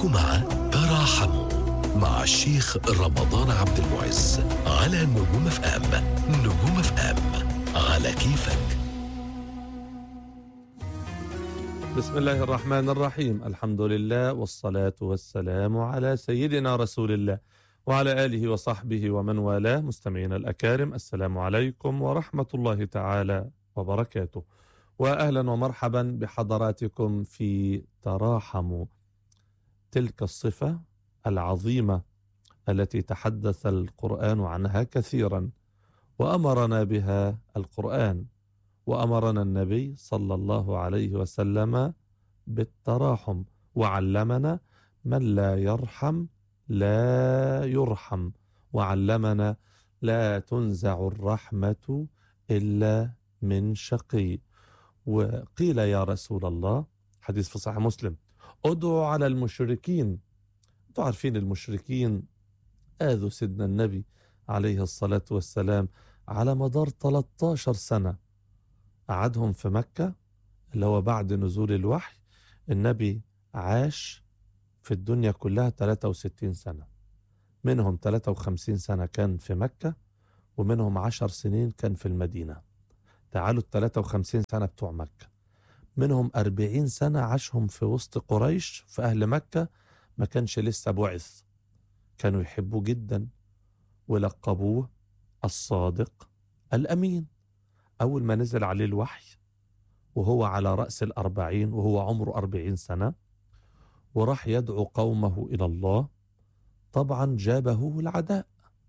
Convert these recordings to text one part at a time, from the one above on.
خليكم مع تراحموا مع الشيخ رمضان عبد المعز على نجوم اف ام نجوم اف ام على كيفك بسم الله الرحمن الرحيم الحمد لله والصلاة والسلام على سيدنا رسول الله وعلى آله وصحبه ومن والاه مستمعينا الأكارم السلام عليكم ورحمة الله تعالى وبركاته وأهلا ومرحبا بحضراتكم في تراحموا تلك الصفة العظيمة التي تحدث القرآن عنها كثيرا وأمرنا بها القرآن وأمرنا النبي صلى الله عليه وسلم بالتراحم وعلمنا من لا يرحم لا يرحم وعلمنا لا تنزع الرحمة إلا من شقي وقيل يا رسول الله حديث في صحيح مسلم ادعوا على المشركين انتوا عارفين المشركين آذوا سيدنا النبي عليه الصلاة والسلام على مدار 13 سنة قعدهم في مكة اللي هو بعد نزول الوحي النبي عاش في الدنيا كلها 63 سنة منهم 53 سنة كان في مكة ومنهم 10 سنين كان في المدينة تعالوا ال 53 سنة بتوع مكة منهم 40 سنة عاشهم في وسط قريش في أهل مكة ما كانش لسه بعث كانوا يحبوه جدا ولقبوه الصادق الأمين أول ما نزل عليه الوحي وهو على رأس الأربعين وهو عمره أربعين سنة وراح يدعو قومه إلى الله طبعا جابه العداء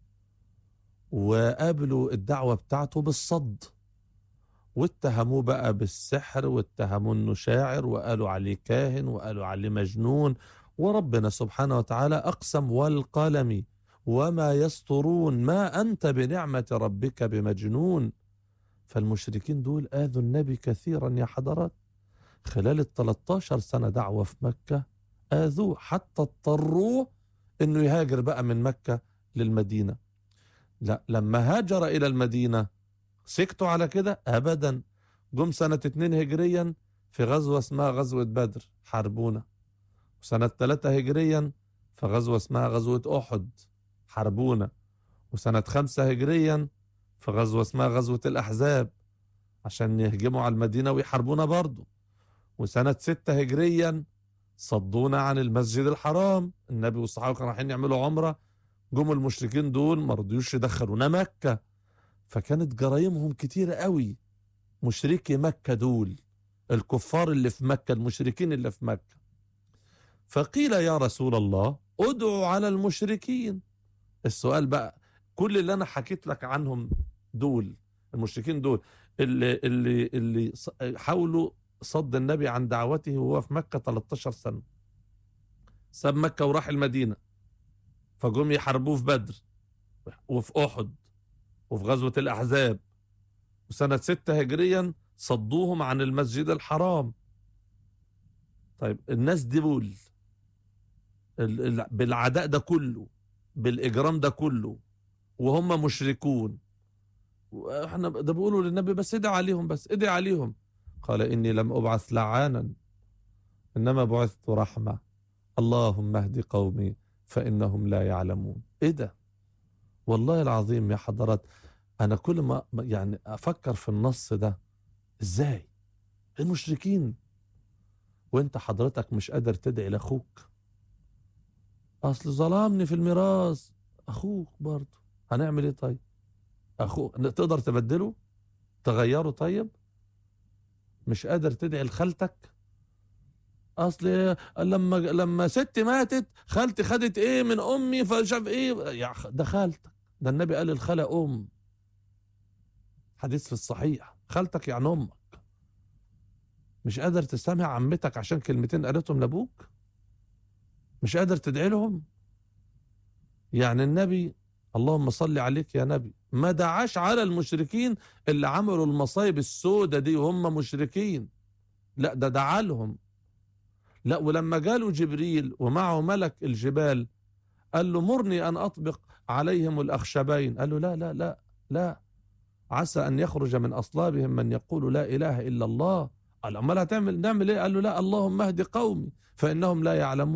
وقابلوا الدعوة بتاعته بالصد واتهموه بقى بالسحر واتهموه انه شاعر وقالوا عليه كاهن وقالوا عليه مجنون وربنا سبحانه وتعالى أقسم والقلم وما يسطرون ما أنت بنعمة ربك بمجنون فالمشركين دول آذوا النبي كثيرا يا حضرات خلال ال 13 سنة دعوة في مكة آذوه حتى اضطروه انه يهاجر بقى من مكة للمدينة لا لما هاجر إلى المدينة سكتوا على كده أبدا جم سنة 2 هجريا في غزوة اسمها غزوة بدر حاربونا وسنة 3 هجريا في غزوة اسمها غزوة أحد حاربونا وسنة 5 هجريا في غزوة اسمها غزوة الأحزاب عشان يهجموا على المدينة ويحاربونا برضو وسنة ستة هجريا صدونا عن المسجد الحرام النبي والصحابة كانوا رايحين يعملوا عمرة جم المشركين دول ما رضيوش يدخلونا مكة فكانت جرايمهم كتيرة قوي مشركي مكة دول الكفار اللي في مكة المشركين اللي في مكة فقيل يا رسول الله ادعوا على المشركين السؤال بقى كل اللي انا حكيت لك عنهم دول المشركين دول اللي اللي اللي حاولوا صد النبي عن دعوته وهو في مكة 13 سنة ساب مكة وراح المدينة فجم يحاربوه في بدر وفي أحد وفي غزوة الأحزاب وسنة ستة هجريا صدوهم عن المسجد الحرام طيب الناس دول بالعداء ده كله بالإجرام ده كله وهم مشركون احنا ده بيقولوا للنبي بس ادعي عليهم بس ادعي عليهم قال إني لم أبعث لعانا إنما بعثت رحمة اللهم اهد قومي فإنهم لا يعلمون إيه ده والله العظيم يا حضرات أنا كل ما يعني أفكر في النص ده إزاي المشركين وانت حضرتك مش قادر تدعي لأخوك أصل ظلمني في الميراث أخوك برضه هنعمل إيه طيب أخوك تقدر تبدله تغيره طيب مش قادر تدعي لخالتك اصل لما لما ستي ماتت خالتي خدت ايه من امي فشاف ايه يا ده خالتك ده النبي قال الخالة ام حديث في الصحيح خالتك يعني امك مش قادر تسامح عمتك عشان كلمتين قالتهم لابوك مش قادر تدعي لهم يعني النبي اللهم صل عليك يا نبي ما دعاش على المشركين اللي عملوا المصايب السودة دي وهم مشركين لا ده دعا لهم لا ولما جاله جبريل ومعه ملك الجبال قال له مرني أن أطبق عليهم الأخشبين قال له لا لا لا لا عسى أن يخرج من أصلابهم من يقول لا إله إلا الله قال أمال هتعمل نعمل إيه قال له لا اللهم اهد قومي فإنهم لا يعلمون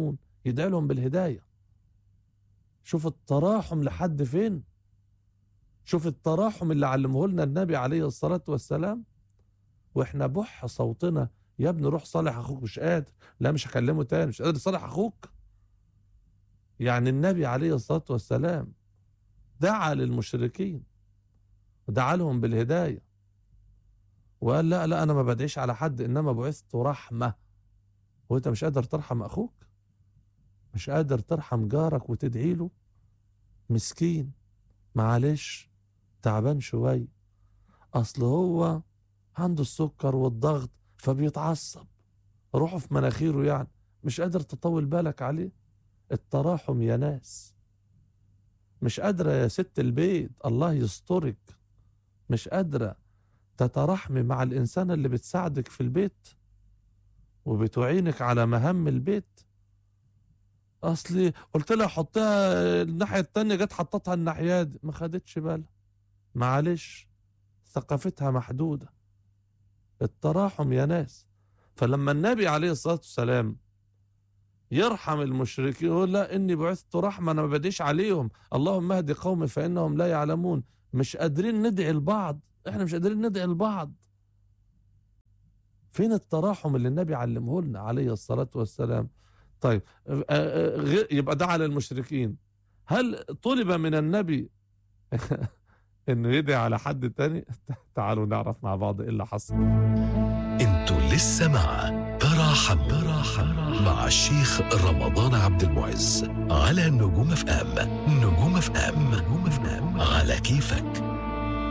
يدعي لهم بالهداية شوف التراحم لحد فين شوف التراحم اللي علمه لنا النبي عليه الصلاة والسلام واحنا بح صوتنا يا ابني روح صالح اخوك مش قادر لا مش هكلمه تاني مش قادر تصالح اخوك يعني النبي عليه الصلاة والسلام دعا للمشركين ودعا لهم بالهداية وقال لا لا أنا ما بدعيش على حد إنما بعثت رحمة وأنت مش قادر ترحم أخوك مش قادر ترحم جارك وتدعي له مسكين معلش تعبان شوية أصل هو عنده السكر والضغط فبيتعصب روحه في مناخيره يعني مش قادر تطول بالك عليه التراحم يا ناس مش قادرة يا ست البيت الله يسترك مش قادرة تترحمي مع الإنسان اللي بتساعدك في البيت وبتعينك على مهام البيت أصلي قلت لها حطها الناحية التانية جت حطتها الناحية دي ما خدتش بالها معلش ثقافتها محدودة التراحم يا ناس فلما النبي عليه الصلاة والسلام يرحم المشركين يقول لا إني بعثت رحمة أنا ما بديش عليهم اللهم اهدي قومي فإنهم لا يعلمون مش قادرين ندعي البعض احنا مش قادرين ندعي البعض فين التراحم اللي النبي علمه لنا عليه الصلاة والسلام طيب يبقى دعا للمشركين هل طلب من النبي انه يدعي على حد تاني تعالوا نعرف مع بعض ايه اللي حصل انتوا لسه مع تراحم تراحم مع الشيخ رمضان عبد المعز على نجوم اف ام نجوم اف ام نجوم اف ام على كيفك